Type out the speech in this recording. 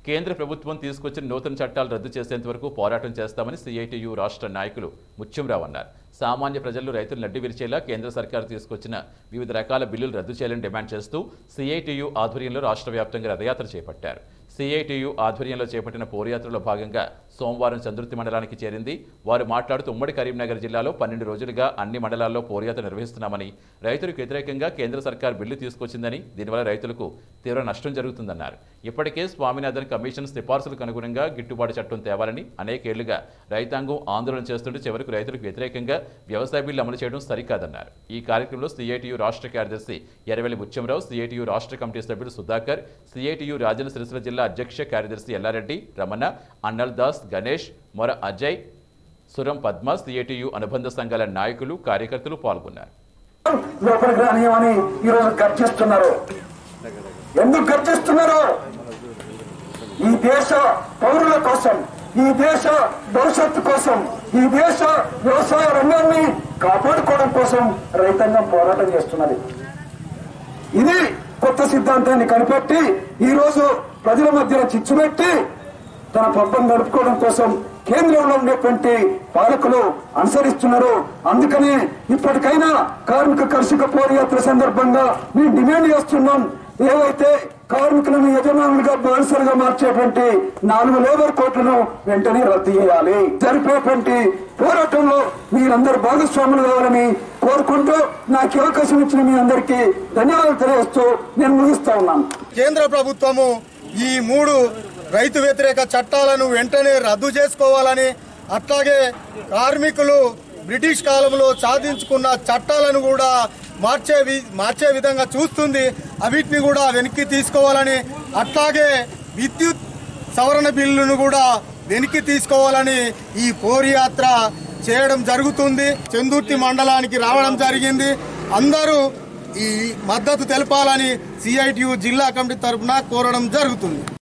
కేంద్ర ప్రభుత్వం తీసుకొచ్చిన నూతన చట్టాలు రద్దు చేసేంత వరకు పోరాటం చేస్తామని సిఐటియు రాష్ట్ర నాయకులు ముత్యంరావు అన్నారు సామాన్య ప్రజలు రైతులు నడ్డి విరిచేలా కేంద్ర సర్కారు తీసుకొచ్చిన వివిధ రకాల బిల్లులు రద్దు చేయాలని డిమాండ్ చేస్తూ సిఐటియు ఆధ్వర్యంలో రాష్ట్ర వ్యాప్తంగా రథయాత్ర చేపట్టారు సిఐటియు ఆధ్వర్యంలో చేపట్టిన పోరయాత్రలో భాగంగా సోమవారం చంద్రుతి మండలానికి చేరింది వారు మాట్లాడుతూ ఉమ్మడి కరీంనగర్ జిల్లాలో పన్నెండు రోజులుగా అన్ని మండలాల్లో పోరయాత్ర నిర్వహిస్తున్నామని రైతులకు వ్యతిరేకంగా కేంద్ర సర్కార్ బిల్లు తీసుకొచ్చిందని దీనివల్ల రైతులకు తీవ్ర నష్టం జరుగుతుందన్నారు ఇప్పటికే స్వామినాథన్ కమిషన్ సిఫార్సులకు అనుగుణంగా గిట్టుబాటు చట్టం తేవాలని అనేకేళ్లుగా రైతాంగం ఆందోళన చేస్తుంటే చివరకు రైతులకు వ్యతిరేకంగా వ్యవసాయ బిల్లు అమలు చేయడం సరికాదన్నారు ఈ కార్యక్రమంలో సిఐటియు రాష్ట్ర కార్యదర్శి ఎర్రవెల్లి బుచ్చంరావు సిఐటియు రాష్ట్ర కమిటీ సభ్యుడు సుధాకర్ సిఐటియు రాజన్న సిరిసిల్ల జిల్లా అధ్యక్ష కార్యదర్శి ఎల్లారెడ్డి రమణ అన్నల్ దాస్ గణేష్ మొర అజయ్ సురం పద్మ సిఐటియు అనుబంధ సంఘాల నాయకులు కార్యకర్తలు పాల్గొన్నారు లోపలికి రానియమని ఈరోజు గర్జిస్తున్నారు ఎందుకు గర్జిస్తున్నారు ఈ దేశ పౌరుల కోసం ఈ దేశ భవిష్యత్తు కోసం ఈ దేశ వ్యవసాయ రంగాన్ని కాపాడుకోవడం కోసం రైతాంగం పోరాటం చేస్తున్నది ఇది కొత్త సిద్ధాంతాన్ని కనిపెట్టి ఈ రోజు ప్రజల మధ్యన చిచ్చు పెట్టి తన పబ్బం గడుపుకోవడం కోసం కేంద్రంలో ఉండేటువంటి పాలకులు అనుసరిస్తున్నారు అందుకనే ఇప్పటికైనా కార్మిక కర్షక పోరయాత్ర సందర్భంగా మేము డిమాండ్ చేస్తున్నాం ఏవైతే కార్మికులను యజమానులుగా బానిసలుగా మార్చేటువంటి నాలుగు లేబర్ కోట్లను వెంటనే రద్దు చేయాలి జరిపేటువంటి పోరాటంలో మీరందరూ భాగస్వాములు కావాలని కోరుకుంటూ నాకు ఈ అవకాశం ఇచ్చిన మీ అందరికీ ధన్యవాదాలు తెలియజేస్తూ నేను ముగిస్తా ఉన్నాను కేంద్ర ప్రభుత్వము ఈ మూడు రైతు వ్యతిరేక చట్టాలను వెంటనే రద్దు చేసుకోవాలని అట్లాగే కార్మికులు బ్రిటిష్ కాలంలో సాధించుకున్న చట్టాలను కూడా మార్చే వి- మార్చే విధంగా చూస్తుంది అవిటిని కూడా వెనక్కి తీసుకోవాలని అట్లాగే విద్యుత్ సవరణ బిల్లును కూడా వెనక్కి తీసుకోవాలని ఈ పోరుయాత్ర చేయడం జరుగుతుంది చందుర్తి మండలానికి రావడం జరిగింది అందరూ ఈ మద్దతు తెలపాలని సిఐటియు జిల్లా కమిటీ తరఫున కోరడం జరుగుతుంది